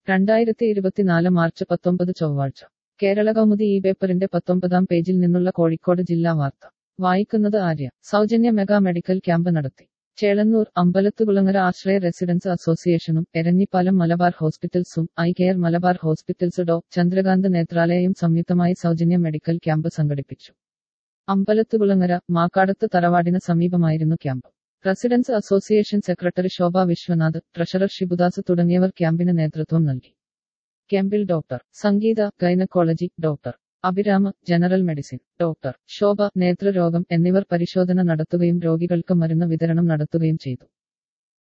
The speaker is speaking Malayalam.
രണ്ടായിരത്തി ഇരുപത്തിനാല് മാർച്ച് പത്തൊമ്പത് ചൊവ്വാഴ്ച കേരള കൗമുദി ഈ പേപ്പറിന്റെ പത്തൊമ്പതാം പേജിൽ നിന്നുള്ള കോഴിക്കോട് ജില്ലാ വാർത്ത വായിക്കുന്നത് ആര്യ സൗജന്യ മെഗാ മെഡിക്കൽ ക്യാമ്പ് നടത്തി ചേളന്നൂർ അമ്പലത്തുകുളങ്ങര ആശ്രയ റെസിഡൻസ് അസോസിയേഷനും എരഞ്ഞിപ്പാലം മലബാർ ഹോസ്പിറ്റൽസും eye care Malabar hospitals Dr Chandrakanth നേത്രാലയയും സംയുക്തമായി സൗജന്യ മെഡിക്കൽ ക്യാമ്പ് സംഘടിപ്പിച്ചു അമ്പലത്തുകുളങ്ങര മാക്കാടത്ത് തറവാടിന് സമീപമായിരുന്നു camp residence association secretary Shobha Viswanath treasurer Shibudas തുടങ്ങിയവർ ക്യാമ്പിന് നേതൃത്വം നൽകി ക്യാമ്പിൽ doctor Sangeetha gynaecology doctor Abhirama general medicine doctor Shobha നേത്രരോഗം എന്നിവർ പരിശോധന നടത്തുകയും രോഗികൾക്ക് മരുന്ന് വിതരണം നടത്തുകയും ചെയ്തു